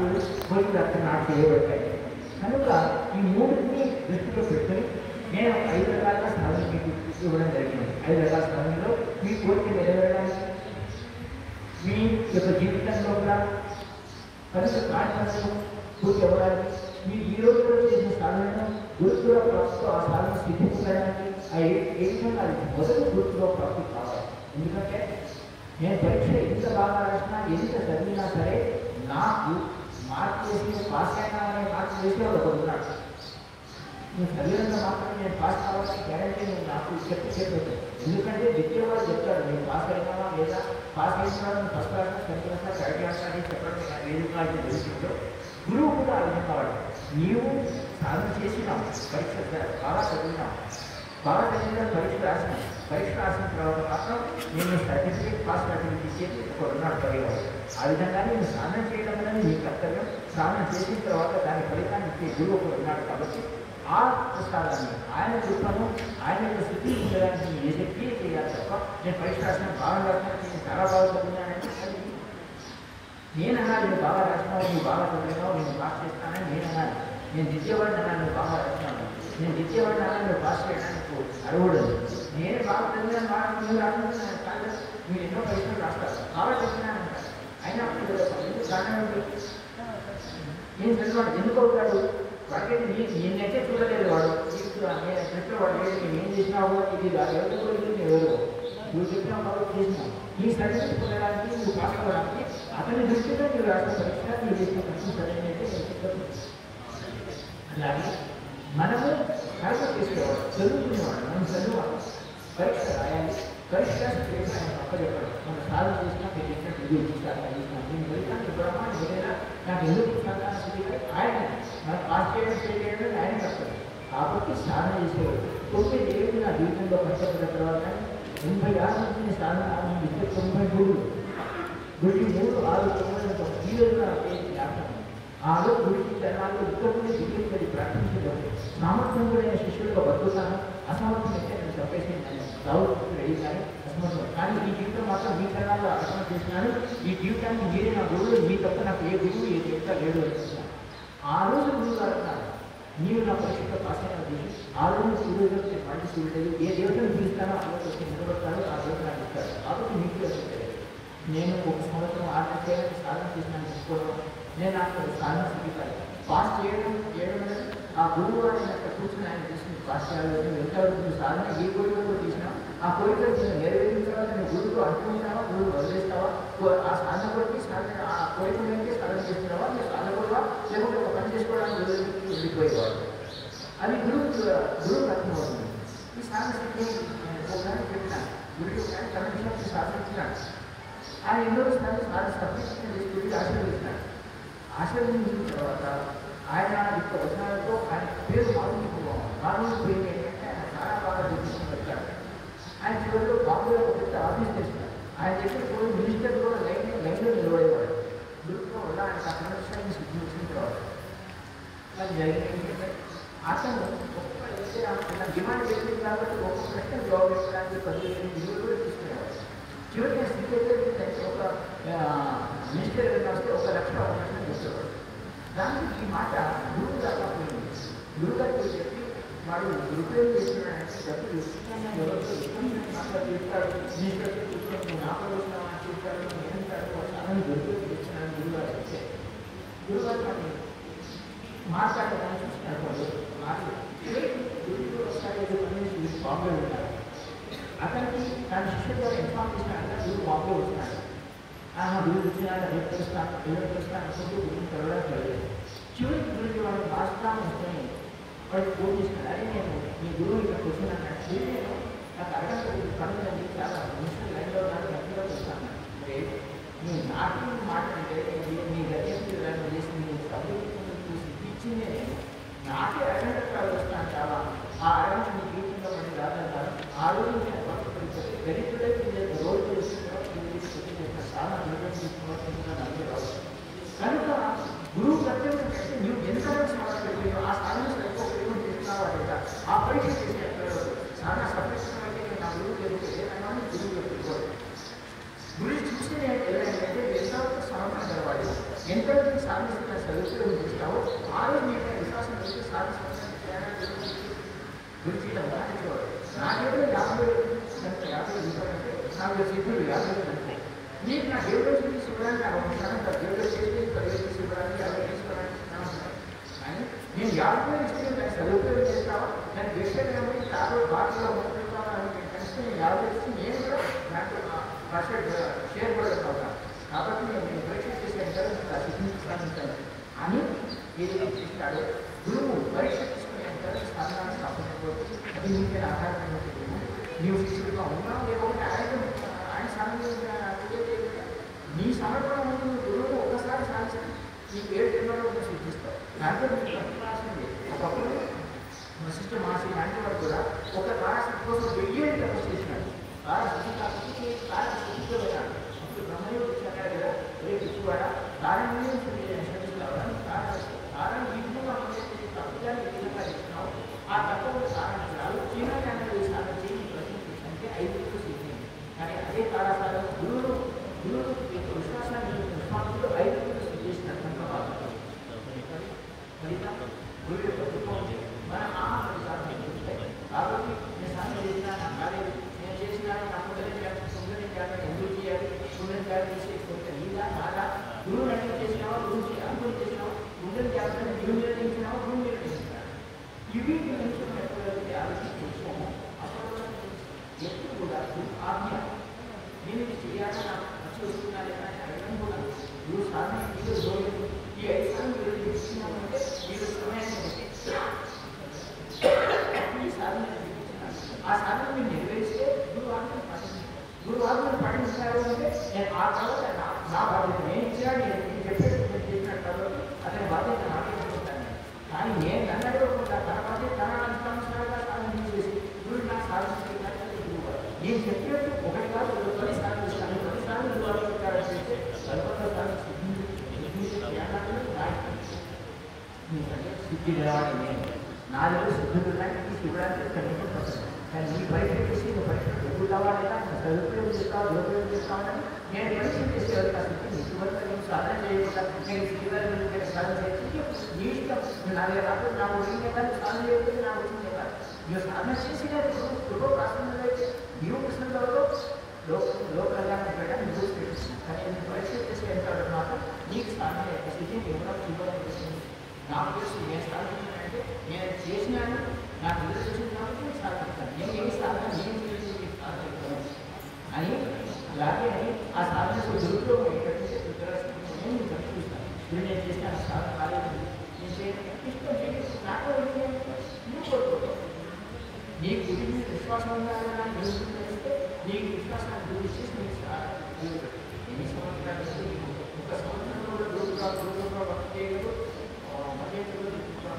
నాట్యుడు కోరికలు నాటు చేయబడతాయి కనుక ఈ మూడింటిని దృష్టిలో పెట్టుకొని నేను ఐదు రకాల సాధన మీకు ఇవ్వడం జరిగింది ఐదు రకాల సాధనలో మీ కోరిక నెరవేరడానికి మీ యొక్క జీవితంలో కూడా కనుక కార్యక్రమం పూర్తి అవ్వడానికి మీరు ఈ రోజు కూడా చేసిన సాధనను గురుతుల ప్రాప్తి ఆ సాధన సిద్ధించడానికి ఆ ఏ ఏ విధంగా అది మొదటి గురుతులో ప్రాప్తి కావాలి ఎందుకంటే నేను పరీక్ష ఎంత బాగా రాసినా ఎంత చదివినా సరే నాకు మార్క్ చేసి పాస్ అయినా అనే మార్క్ చేసి ఒకడు ఉన్నాడు నువ్వు చదివినంత మాత్రం నేను పాస్ కావాలని గ్యారంటీ నువ్వు నాకు చెప్పి చెప్పదు ఎందుకంటే విద్యవాడు చెప్తాడు నేను పాస్ అయినావా లేదా పాస్ అయినా నువ్వు first class tenth class third class అని చెప్పడం నాకు ఏది కాదు తెలుస్తుందో గురువు కూడా ఆ విధంగా వాడు నీవు సాధన చేసినావు పరీక్ష బాగా చదివినావు బాగా చదివిన పరీక్ష రాసినావు పరీక్ష రాసిన తర్వాత మాత్రం నేను సర్టిఫికేట్ పాస్ సర్టిఫికేట్ ఇచ్చేది ఒక ఉన్నాడు పరివాడు ఆ విధంగా నేను సాధన చేయడం అనేది నీ కర్తవ్యం సాధన చేసిన తర్వాత దాని ఫలితాన్ని ఇచ్చే గురువు ఒకడు ఉన్నాడు కాబట్టి ఆ పుస్తకాన్ని ఆయన కృపను ఆయన యొక్క స్థితి ఉండడానికి నేను ఏదో క్రియ చేయాలి తప్ప నేను పరీక్ష రాసిన బాగా రాసిన నేను చాలా బాగా చదివినానంటే అది నేను అన్నా నేను బాగా రాసినావు నువ్వు బాగా చదివినావు నేను పాస్ చేస్తానని నేను అన్నాను నేను దిద్యవాడిని అన్నా నువ్వు బాగా రాసినావు నేను దిద్యవాడిని అన్నా నువ్వు పాస్ చేయడానికి అర్హుడు నేనే బాగా చదివినాను బాగా నువ్వు రాసిన కాదు మీరు ఎన్నో పరీక్షలు రాస్తారు బాగా చదివినాను అంటారు అయినా అప్పుడు ఎందుకు కారణం ఏంటి? నేను చదివాడు ఎందుకు అవుతాడు వాడికి నీ నేనైతే చూడలేదు వాడు ఇప్పుడు నేను చెప్పిన వాడు లేదు నేను ఏం చేసినావు ఇది ఎవరు కోరిక ఎవరు నువ్వు చెప్పినా కాబట్టి చేసినావు ఈ సర్టిఫికేట్ పొందడానికి నువ్వు పాస్ అవ్వడానికి అతని దృష్టిలో నువ్వు రాసిన పరీక్ష నువ్వు చేసిన పరీక్ష సరైనది నేను చెప్పను. అలాగే మనము కర్మ చేసుకోవాలి చదువుకునేవాడు మనం చదువుకోవాలి పరీక్ష రాయాలి పరీక్ష చేసి ఆయన తప్ప చెప్పడం మనం సాధన చేసినా మీరు చేసినట్టు ఇది ఇస్తారు నేను ఫలితాన్ని బ్రహ్మ ఏదైనా నాకు ఎందుకు సంతాన స్థితి ఆయన మనం పాస్ చేయడం ఫెయిల్ చేయడం ఆయన తప్పదు కాబట్టి సాధన చేసేవాడు తొమ్మిది ఏళ్ళు నా జీవితంలో కష్టపడిన తర్వాత ఎనభై ఆరు నుంచి నేను సాధన ఆరంభిస్తే తొంభై మూడు గుడికి మూడు ఆరు తొమ్మిది ఈ రోజు నా పేరు జ్ఞాపకం ఆలో గుడికి జనాలు ఉత్తముడి దిగుతుంది ప్రార్థించడం సామర్థ్యంతుడైన శిష్యులుగా బతుకుతాను అసమర్థమైతే నేను చెప్పేసి నేను దౌర్భ్యం అడిగాను అసమర్థం కానీ ఈ జీవితం మాత్రం మీ కన్నాల్లో అర్థం చేసినాను ఈ జీవితానికి మీరే నా గురువు మీ తప్ప నాకు ఏ గురువు ఏ దేవత లేడు అనుకుంటున్నాను ఆ రోజు గురువు గారు అన్నారు నీవు నా పరీక్షతో పాస్ అయిన ఉద్దేశం ఆ రోజు సూర్యుడు నేను మళ్ళీ సూర్యుడు ఏ దేవతను పిలుస్తానో ఆ రోజు వచ్చి నిలబడతాడు ఆ దేవత నాకు ఇస్తాడు కాబట్టి మీకు వచ్చింది నేను ఒక సంవత్సరం ఆరు చేయాలని సాధన చేసినాను తీసుకోవడం నేను అక్కడ సాధన స్థితికాలి పాస్ చేయడం చేయడం అనేది ఆ గురువు ఆయన అక్కడ కూర్చొని ఆయన తీసుకుని పాస్ చేయాలి ఎంతవరకు నువ్వు సాధన ఏ కోరిక కూడా తీసినా ఆ కోరిక నేను నెరవేరిన తర్వాత నువ్వు గురువుకు అంటుకుంటావా గురువు వదిలేస్తావా కో- ఆ సాధన కొరికి సాధన ఆ కోరిక మీదకే సాధన చేస్తున్నావా నువ్వు సాధన కూడా లేకుంటే ఒక పని చేసుకోవడానికి వదిలిపెట్టి వెళ్ళిపోయేవాడు అది గురువు గురువు అర్థమవుతుంది ఈ సాధన స్థితి ఒకసారి చెప్పినాను గురువు ఒకసారి తన విషయం సాధించినాడు ఆయన ఎన్నో సార్లు సార్ సబ్మిషన్ చేసుకుని ఆశీర్వదించినాడు ఆశీర్వదించిన తర్వాత ఆయన యొక్క వచనాలతో ఆయన పేరు మారుకున్నాం మారుకుపోయింది ఏంటంటే ఆయన చాలా బాగా చూపించుకుని వచ్చాడు ఆయన చివరిలో బాబులో ఒక పెద్ద ఆఫీస్ చేసినాడు ఆయన దగ్గర పోయి మినిస్టర్ కూడా లైన్ లైన్లో నిలబడేవాడు గ్రూప్లో ఉన్న ఆయన ఆ కనెక్షన్ సిద్ధించిన తర్వాత అది జరిగింది ఏంటంటే అతను ఒక్క అయితే ఆయన డిమాండ్ చేసింది కాబట్టి ఒక్క ప్రశ్న జవాబు ఇవ్వడానికి పదివేలు ఇరవై కూడా తీసుకునేవాడు చివరికి ఆ స్థితి అయితే ఏంటంటే ఒక మినిస్టర్ ఏదైనా వస్తే ఒక లక్ష ఒక లక్ష చేసేవాడు దానికి ఈ మాట గురువు దాకా పోయింది గురువు గారికి చెప్పి వాడు దురుపయోగం చేస్తున్నాడంటే డబ్బులు ఇస్తున్నాను ఎవరితో ఇస్తుంది నాకు చెప్తాడు మినిస్టర్తో కూర్చొని నువ్వు నాకు వస్తున్నావు అని చెప్తాడు నేనంటాడు చాలా దురుపయోగం చేస్తున్నాను గురువు గారు చెప్తే గురువు గారు నాకు మాట్లాడడానికి చూస్తున్నారు వాళ్ళు మాటలు గురువు ఒకసారి ఏదో పని బాంబే ఉంటారు అతనికి తన శిష్యుల ద్వారా ఇన్ఫార్మ్ చేసినాక గురువు బాంబే వస్తున్నాడు ఆ గురువు వచ్చినాడు రేపు తెలుస్తాను ఎదురు తెలుస్తాను అనుకుంటూ గురువు తెలవడానికి లేదు చివరికి గురువు వాడు రాష్ట్రాన్ని వస్తాయి వాడు ఫోన్ చేసినాడు అరే నేను మీ గురువు ఇక్కడికి వచ్చినాను నేను నాకు అడగడానికి పనుందండి చాలా మినిస్టర్ లైన్లో ఉన్నాడు గట్టిగా వస్తాను మరి నువ్వు నాటి మాట్లాడితే మీ గట్టి చేసి మీ సభ్యులు చూసి ఇచ్చిందే నేను నాకే అడగడానికి కాదు వస్తాను చాలా ఆ అడగడం మీ జీవితంలో మళ్ళీ రాదంటారు ఆ రోజు నేను వర్తపడిపోతే దరిద్రుడైతే నేను రోజు చేసుకున్నాను చాలా దూరం తీసుకున్నాను అందరూ రావు కనుక గురువు కర్తవ్యం అంటే నువ్వు ఎంత సాధన పెట్టావు ఆ సాధన సరిపోయి చేస్తున్నావా లేదా ఆ పరీక్ష చేసినట్టు చాలా సఫలితం అయితే నేను నా గురువు జరిగితే అన్నాను గురువు పెట్టుకోవాలి గురువు చూస్తే నేను ఎవరైనా ఎంతవరకు సమర్థన గలవాడు ఎంతవరకు సాధిస్తున్న నీకు నా దేవుడు చేసి ఇవ్వడానికి నాకు అవసరం కాదు దేవుడు చేసి పదివేలు తీసి ఇవ్వడానికి అరవై తీసుకోవడానికి నా అవసరం. కానీ నేను యాభై ఇస్తే దాన్ని సదుపయోగం చేస్తావా దాన్ని వేసేటప్పుడు యాభై బాటలో ఉంచుతావా అని నేను కనిపిస్తే నేను యాభై ఇస్తే నేను కూడా నాకు పర్సెంట్ షేర్ కూడా అవుతాను కాబట్టి నేను నేను పరీక్ష చేసే సిద్ధించాను అని ఏదైతే చేస్తాడో గురువు పరీక్ష తీసుకునే అంటారు స్థానాన్ని స్థాపించకూడదు అది నీకే ఆధారమైన నీవు శిష్యుడిగా ఉన్నావు లేకపోతే ఆయన ఆయన సమయం నీ సమర్పణ ముందు గురువు ఒకసారి సాధించి నీ పేరు జన్మలో సిద్ధిస్తావు దాంట్లో నీకు తప్పాల్సింది ఒకప్పుడు వశిష్ఠ మహర్షి లాంటి వాడు కూడా ఒక తారశక్తి కోసం వెయ్యి తపస్సు చేసినాడు తారశక్తి కాకపోతే తారశక్తితో వెళ్ళాడు అప్పుడు బ్రహ్మదేవుడు చెప్పాడు కదా రే పిచ్చివాడ తారం శ్రమిస్తున్నావు తారం వీటిలో తప్పుదాన్ని విధంగా ఇచ్చినావు ఆ తక్కువ సాధించాలి చీనాన్ని అనేది సాధన చేయి అంటే ఐదు సిద్ధి కానీ అదే తారాసారం గురువులు గురువులు యొక్క విశ్వాసాన్ని విశ్వాసంలో ఐదు సిద్ధిస్తున్నారు కనుక ఫలితం గురువు యొక్క రూపం మన ఆహార విధానం చూస్తాయి కాబట్టి నేను సాధన చేసినా కాలేదు నేను చేసినా నా పుణ్యం చేయాలి పుణ్యం చేయాలి ఎందుకు చేయాలి పుణ్యం చేయాలి చేసే కొంత నీలా కాదా గురువు అంటే చేసినావా గురువు అనుకుని చేసినావా పుణ్యం చేయాలని గురువు నిర్ణయించినావా గురువు నిర్ణయించినావా ఇవి ఎప్పుడైతే ఆలోచన చూసుకోమో అప్పుడు ఎప్పుడు కూడా ఆజ్ఞ నేను ఇది చేయాలని నాకు ఖర్చు వస్తున్నాను అని అడగడం కూడా నువ్వు సాధన మీరు రోజు ఈ ఐదు సార్లు మీరు ఇచ్చినామంటే మీరు సమయాన్ని పెట్టి ఈ సాధన ఇచ్చినాను. ఆ సాధన మీరు నెరవేరిస్తే గురువు ఆజ్ఞను పాటించారు గురువు ఆజ్ఞను పాటించారు అంటే నేను ఆ తర్వాత నా నా బాధ్యత నేను ఇచ్చినాడు నేను నేను చెప్పేది నేను చేసినట్టు కాబట్టి అతని బాధ్యత నాకే చెప్తాను కానీ నేను నన్ను అడగకుండా తన బాధ్యత తన అంశానుసారంగా సాధన చేసి గురువు నాకు సాధించారు నేను చెప్పినట్టు ఒకటి కాదు ఒక పది సార్లు ఇస్తాను పది సార్లు గురువు అడుగుతారు చేస్తే సర్వత్ర సార్లు సిద్ధించే జ్ఞానాన్ని నాకు నీకంటే సిద్ధి నిలవాలి నేను నా దగ్గర సిద్ధులు లాంటి శివరాత్రి కనీసం పడుతుంది కానీ నీ పరీక్ష చేసి నువ్వు పరీక్ష ఎప్పుడు కావాలన్నా నువ్వు సదుపయోగం చేస్తావు దురుపయోగం చేస్తావని నేను పరీక్ష చేసే వరకు అసలు ఇటువంటి నేను సాధన చేయకుండా నేను శివరాత్రి నేను సాధన చేసి నీ ఇష్టం నువ్వు నా దగ్గర రాకపోతే నాకు వచ్చిందే కానీ సాధన చేయకపోతే నాకు వచ్చిందే కాదు నువ్వు సాధన చేసినప్పుడు కృప ప్రాసంగా అయితే నీవు కృష్ణంలో లోక లోక కళ్యాణం పెట్టడం నువ్వు తెలుస్తుంది కానీ నేను పరీక్ష చేసే ఎంత మాత్రం నీకు సాధన యొక్క స్థితి ఇవ్వడం ఇవ్వడం చేసింది నాకు తెలుసు నేను సాధించానంటే నేను చేసినాను నాకు ఎదురు చేసింది కాబట్టి నేను సాధించాను నేను ఏ సాధన నేను చేసి మీకు సాధించాను అని అలాగే ఆ సాధనకు దురుపయోగం ఏంటంటే నేను మీకు కనిపిస్తాను ఇప్పుడు నేను చేసిన ఆ సాధన కాలేదు నేను చేయడం ఇష్టం చేసి నాకు నువ్వు కోరుకోవడం నీ గురి మీద విశ్వాసం ఉండాలని నాకు తెలుసు తెలిస్తే నీకు విశ్వాసాన్ని గురి చేసి నీకు సా- నీకు ఎన్ని సంవత్సరాలు ఇస్తే నీకు ఒక సంవత్సరంలో కూడా దూరంగా దూరంగా వర్క్ చేయగలరు మధ్యలో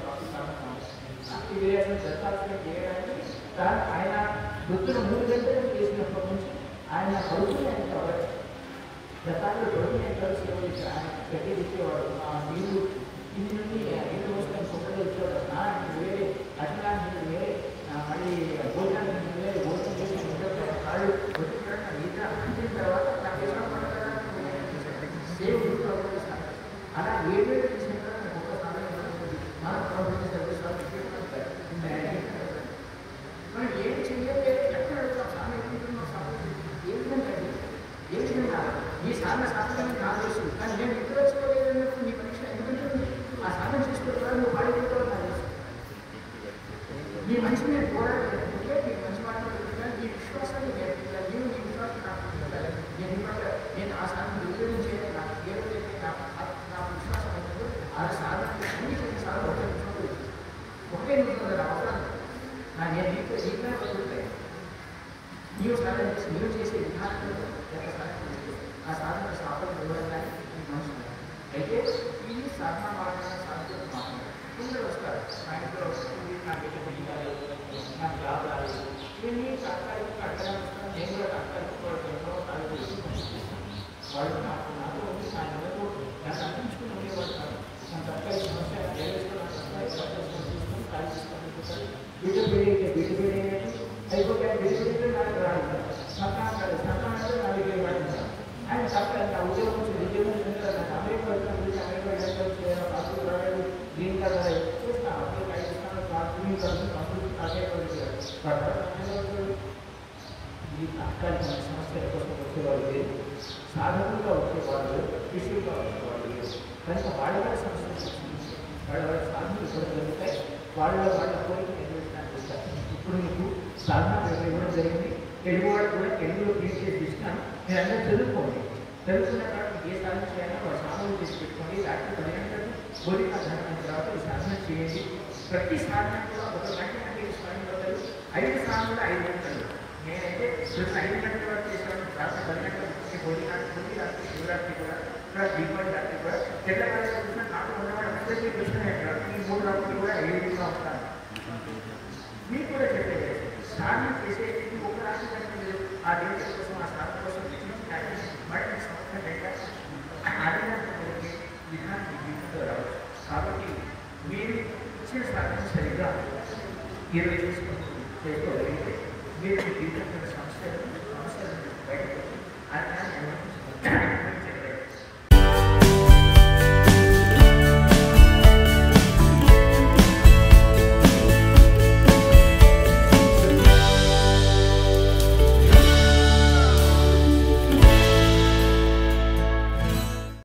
భక్తి వివేకం దత్తాత్రేయ చేయడానికి కానీ ఆయన వృత్తులు మూడు గంటలు చేసినప్పటి నుంచి ఆయన కడుపుని ఆయన కవర్ దత్తాత్రేయ కడుపుని ఆయన కలిసి సేవ చేశారు ఆయన గట్టి ఇచ్చేవాడు ఆ నీళ్ళు ఇది నుండి నీళ్ళు వస్తే కుక్కలు ఇచ్చేవాడు స్నానానికి వేరే అట్లాంటి వేరే ఆ, మళ్ళీ భోజనానికి వేరే భోజనం చేసి నిద్రపై కాళ్ళు కొట్టుకోవడం నిద్ర అంచిన తర్వాత నాకు ఎలా పడతారని సేవ్ గుర్తు అలా ఏడు ఏడు చేసిన తర్వాత నాకు ఒక్క స్నానం మన ప్రభుత్వ సర్వీస్ మనం ఏం చేయలేదు ఎక్కడ అడుగుతాం స్నానం ఎదుగుతున్నాం స్నానం ఏంటంటే ఏ విధంగా ఈ సాధన సాధన నాకు తెలుసు కానీ నేను ఇక్కడ వచ్చుకోలేదన్నప్పుడు నీ పరీక్ష ఎందుకంటే ఆ సాధన చేసుకోవడం నువ్వు పాడిపోతావు నాకు తెలుసు నీ మనిషి మీద పోరాడుతుంటే నీ మంచి మాట్లాడుతున్నా నీ విశ్వాసాన్ని నేర్పించాలి నేను నీ విశ్వాసం నాకు ఉండాలి నేను ఇవాళ నేను ఆ సాధన దుర్యోగం చేయాలి నాకు ఏదైతే నాకు నా విశ్వాసం అవుతుందో ఆ సాధన అన్ని కొన్ని సార్లు ఒకే నిమిషంలో ఒకే నిమిషంలో నా అవసరం నా నేను నీకు నీకునే వదులుతాయి నీవు సాధన చేసి నీవు చేసే విధానంలో ఎంత సాధన చేస్తే ఆ సాధన సాధన ఇవ్వడానికి నీకు మనసు ఉండాలి. అయితే ఇది సాధన మార్గం సాధన మార్గం కొందరు వస్తారు మా ఇంట్లో ఇది నాకు ఎక్కడ పెళ్లి కాలేదు నాకు జాబ్ రాలేదు ఇవన్నీ తాత్కాలిక అడగడం వస్తాను నేను కూడా తాత్కాలిక కాలేదు వాళ్ళు నాకు నాతో ఉండి నా నెలకు నన్ను అందించుకుని ఉండేవాడు కాదు నా తాత్కాలిక సమస్య తీసుకొని ఖాళీ చేసుకొని బిడ్డ పెరిగితే బిడ్డ పెరిగినట్టు అయిపోతే బిడ్డ పెరిగితే నాకు రాదు సంతానం కాదు సంతానం అంటే నా దగ్గర పడుతుంది ఆయన తప్ప నా ఉద్యోగం నుంచి ఉద్యోగం నుంచి నాకు అమెరికా వెళ్తాను గురించి అమెరికా వెళ్ళాలి చేయాలి పాస్పోర్ట్ రాలేదు గ్రీన్ కార్డ్ రాలేదు చేస్తాను అమెరికా ఇస్తాను గ్రీన్ కార్డు కంప్లీట్ అదే ఈ తాత్కాలిక సమస్యల కోసం వచ్చేవాళ్ళు లేరు సాధకులుగా వచ్చేవాళ్ళు శిష్యులుగా వచ్చేవాళ్ళు లేరు కనుక వాళ్ళ వాళ్ళ సమస్యలు వాళ్ళ వాళ్ళ సాధనలు కూడా జరుగుతాయి వాళ్ళ వాళ్ళ కోరిక నెరవేర్చడానికి వచ్చారు ఇప్పుడు మీకు సాధన పేపర్ ఇవ్వడం జరిగింది తెలుగు వాళ్ళు కూడా తెలుగులో ప్రింట్ చేసి ఇస్తాను మీరు అందరూ చదువుకోండి చదువుకున్న తర్వాత మీకు ఏ సాధన చేయాలో వాళ్ళ సాధనలు చేసి పెట్టుకోండి రాత్రి పది గంటలకు కోరిక ధర్మం తర్వాత ఈ సాధన చేయండి ప్రతి సాధన కూడా ఒక గంట కంటే స్మరణ పడతారు ఐదు సాధనలు ఐదు గంటలు నేనైతే ప్రతి ఐదు గంటల వరకు చేశాను రాత్రి పది గంటలకు కోరిక కోరి రాత్రి శివరాత్రి కూడా ఇక్కడ దీపావళి రాత్రి కూడా తెల్లవారి చూసిన నాకు ఉన్నవాడు అందరికీ కృష్ణ ఈ మూడు రాత్రులు కూడా ఏడుగా ఉంటాను మీకు కూడా చెప్పేది స్నానం చేసే ఇది ఒక రాత్రి కంటే మీరు ఆ దేవత కోసం ఆ స్నానం కోసం మళ్ళీ సంవత్సరం లేక ఆదినానికి విధానం జీవితంలో రావచ్చు కాబట్టి మీరు ఇచ్చిన సాధన సరిగ్గా ఇరవై చేసుకుంటూ చేసుకోగలిగితే మీరు మీ జీవితంలో సమస్యలను సమస్యలను బయటకు